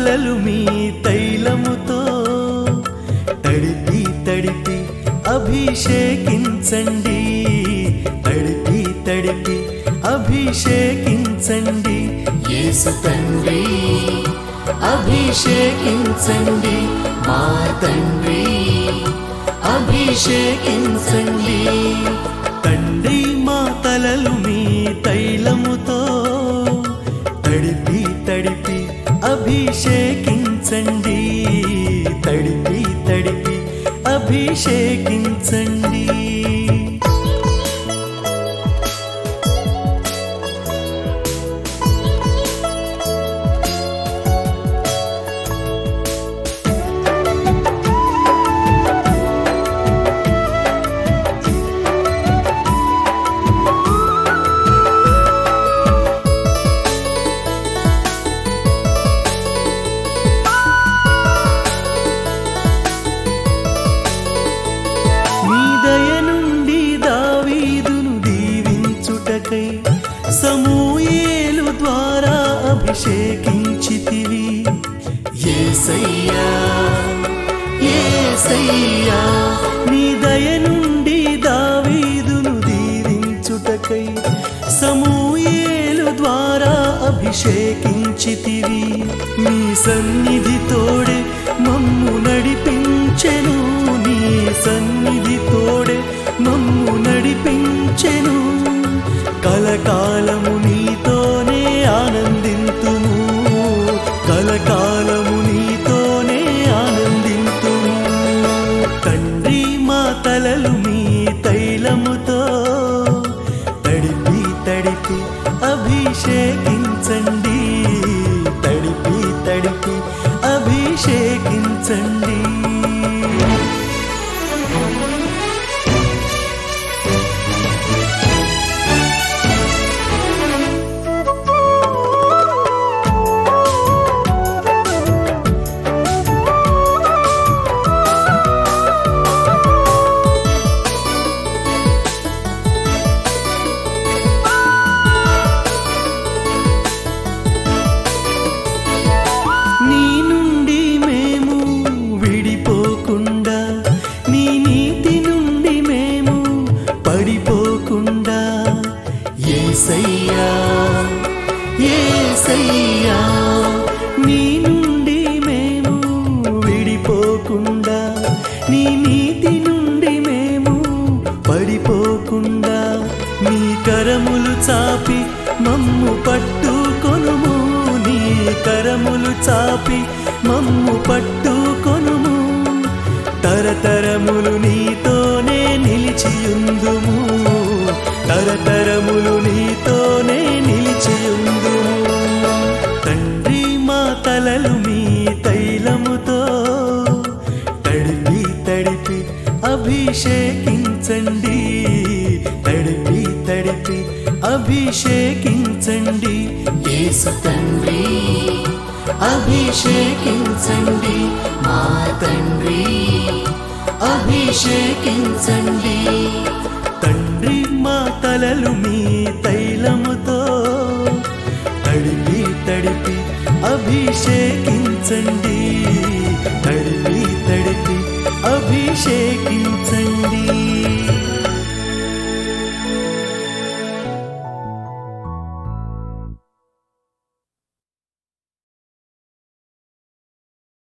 తలలు మీ తైలముతో తడిపి తడిపి అభిషేకించండి తడిపి తడిపి అభిషేకించండి యేసు తండ్రి అభిషేకించండి మా తండ్రి అభిషేకించండి తండ్రి మా తలలు మీ తైలముతో తడిపి తడిపి అభిషేకించండి తడిపి తడిపి అభిషేకించండి నీ దయ నుండి దావీదును దీవించుటకై సమూయేలు ద్వారా అభిషేకించితివి యేసయ్యా యేసయ్యా నీ దయ నుండి దావీదును దీవించుటకై సమూయేలు ద్వారా అభిషేకించితివి నీ సన్నిధి తోడే మమ్ము నడిపించెను నీ సన్నిధి తోడే మమ్ము నడిపించెను కలకాలము నీతోనే ఆనందింతుము కలకాలము నీతోనే ఆనందింతుము తండ్రి మా తలలు మీ తైలముతో తడిపి తడిపి అభిషేకించండి తడిపి తడిపి అభిషేకించండి నీ నుండి మేము విడిపోకుండా నీ నీతి నుండి మేము పడిపోకుండా ఏసయ్యా ఏసయ్యా నీ నుండి మేము విడిపోకుండా నీ నీతి నుండి మేము పడిపోకుండా నీ కరములు చాపి మమ్ము పట్టుకొనుము నీ కరములు చాపి మమ్ము పట్టుకొనుము తరతరములు నీతోనే నిలిచియుందుము తరతరములు నీతోనే నిలిచియుందుము తండ్రి మా తలలు మీ తైలముతో తడిపి తడిపి అభిషేకించండి తడిపి తడిపి అభిషేకించండి యేసు తండ్రి అభిషేకించండి మా తండ్రి అభిషేకించండి తండ్రి మా తలలు మీ తైలముతో తడిపి తడిపి అభిషేకించండి తడిపి తడిపి అభిషేకించండి